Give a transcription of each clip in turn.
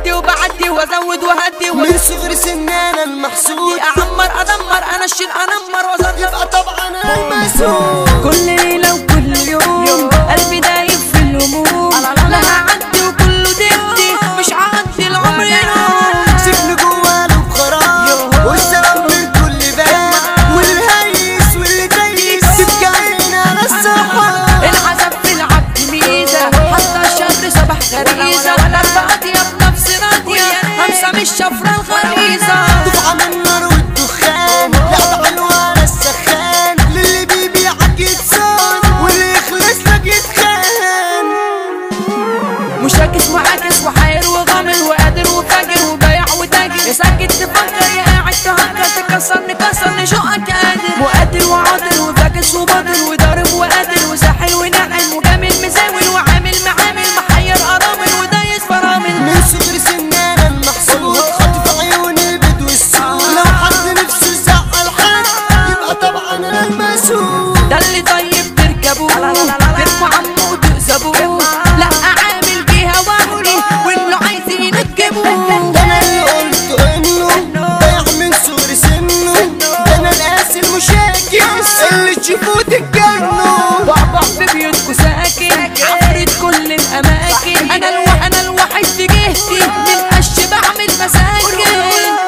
وادي وبعدي وازود وهدي من صغر سنانا المحسود اعمر ادمر انا اشيل انمر وازرق يبقى طبعا انا المسؤول كل ليلة وكل يوم قلبي دايب في الهموم لا هعدي وكله دبدي مش هعدي العمر يوم سجن جوه له بخراب والسلام من كل باب واللي هيس واللي دايس تتكلم على الصحاب العذاب في العبد ميزة حتى الشهر صباح غريزة لما أطيب نفسي راضية همسة مش شفرة الغريزة دفعة من النار والدخان لعبة حلوة على السخان للي بيبيعك يتصان واللي يخلص لك يتخان مشاكس وعاكس وحاير وغامر وقادر وفاجر وبايع وتاجر يا ساكت تفكر يا قاعد تهكر تكسر نكسر نشقك قادر مقاتل وعاطل وفاكس وباطل وضارب وقاتل وساحل وناعم وجامل مزاول وعامل معامل محير ارامل ودايس فرامل من صغر سنانا المحسود خاطف عيون البدو السود لو حد نفسه يزعل حد يبقى طبعا انا المسؤول ده اللي طيب تركبوه تركوا عمه وتقزبوه لا عامل بيها وحدي وانه عايزين تجيبوه ده انا اللي قلت انه ضيع من صغر سنه ده انا القاسي المشاكس اللي تشوفوه تتجنوا بعبع في بيوتكو ساكن عفرت كل الاماكن انا الو... انا الوحيد في جهتي من قش بعمل مساكن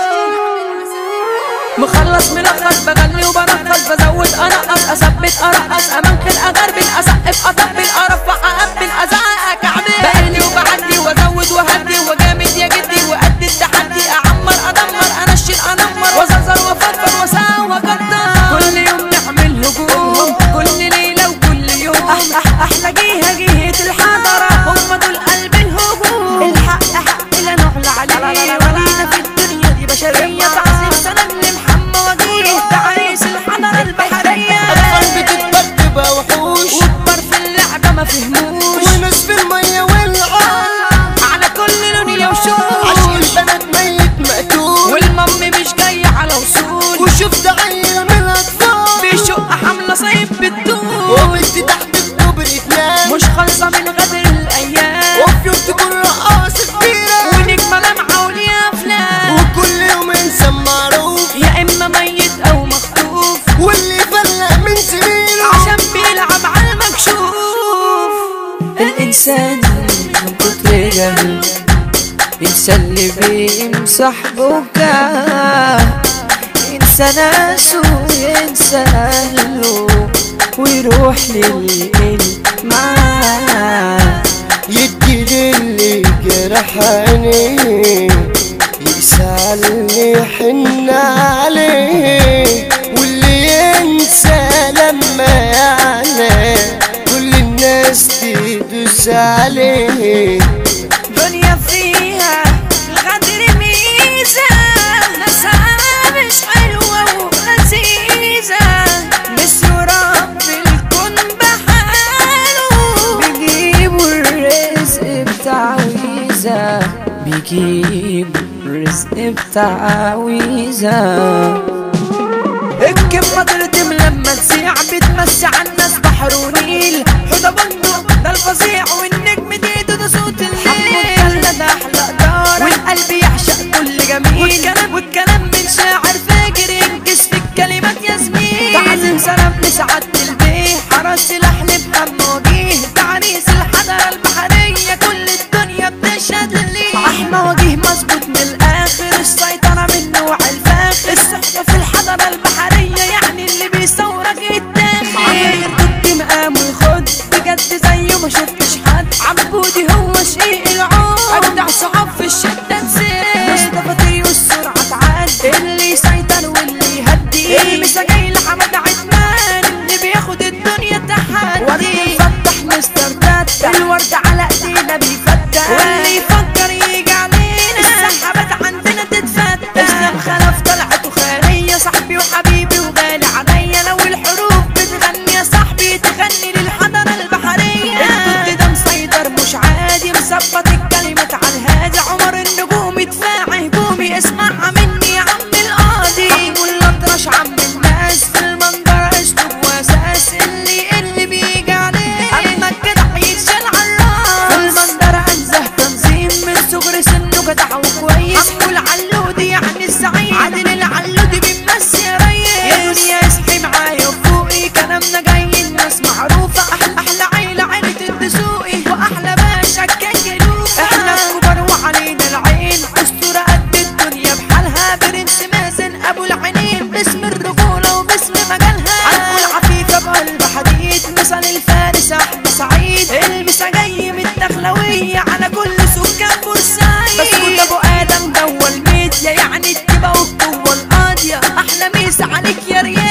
مخلص ملخص بغني وبرخص بزود ارقص اثبت ارقص امنخل اغربل اسقف اطبل ارفع اقبل ازعق اكعبل بقلي وبعدي وازود وهدي وجامد يا جدي وقد التحدي اعمر ادمر انشل انمر وازرزر وافرفر واساوى واقدر كل يوم نعمل هجوم كل ليله وكل يوم احلى احلى جيها جيهة الحضره هم دول قلب الهجوم الحق حق لا نعلى عليه ولينا في الدنيا دي بشريه تعظيم سلام لمحمد وجيه تعريس الحضره البحريه اطفال بتتبرد بقى وحوش وكبر في اللعبه ما فهموش وناس في المية والعار على كل لون يا عشان وشوش البنات ميت مقتول والمم مش جايه على وصول وشفت عيل من الاطفال بيشق حمله صيب بتدور وبنت تحت الكوبري تنام مش خالصه من غدر الايام وفي يوم تكون رقاصة كبيرة ونجمه لمعه وليها افلام وكل يوم انسان معروف يا اما ميت او مخطوف واللي فلق من زميله عشان بيلعب على المكشوف الانسان من كتر جهله ينسى اللي بيمسح بكاه ينسى ناسه وينسى اهله ويروح للي معاه يدي للي جرح عينيه يسألني يحن عليه واللي ينسى لما يعلى كل الناس تدوس عليه دنيا فيها الغدر ميزة ناسها مش حلوة ولذيذة نسيوا رب الكون بحاله بيجيبوا الرزق بتعويذة بيجيبوا الرزق بتعويذة الكلمة تردم لما تسيع بتمسي على الناس بحر ونيل حدا بندق ده الفظيع والنجم دي ده صوت الليل ده احلى دار والقلب يعشق كل جميل والكلام والكلام من شاعر فاجر ينكس في الكلمات يا زميل تعزم سلام لسعادة البيه حرس الاحلام هم وجيه تعريس الحضارة البحرية كل الدنيا بتشهد ليه احمى وجيه مظبوط من الاخر السيطرة من نوع الفاخر الصحبة في الحضارة البحرية يعني اللي بيصورك يتاخد عمري ضد مقام ويخد بجد زيه ما شفتش حد عبودي هو شقيق العود اجدع صحاب في الشدة تسير مصطفى تريو السرعة تعدي اللي يسيطر واللي يهدي المسا جاي لحمد عدنان اللي بياخد الدنيا تحدي ورد مفتح مستر تاتا الورد على ايدينا بيفتح واللي يفكر يجي علينا السحابات عندنا تتفتح اسلام خلف طلعت وخيرية صاحبي وحبيبي وغالي عليا لو الحروف بتغني يا صاحبي تغني للحضارة البحرية الضد ده مسيطر مش عارف الجوه القاضيه احلى ميس عليك يا ريال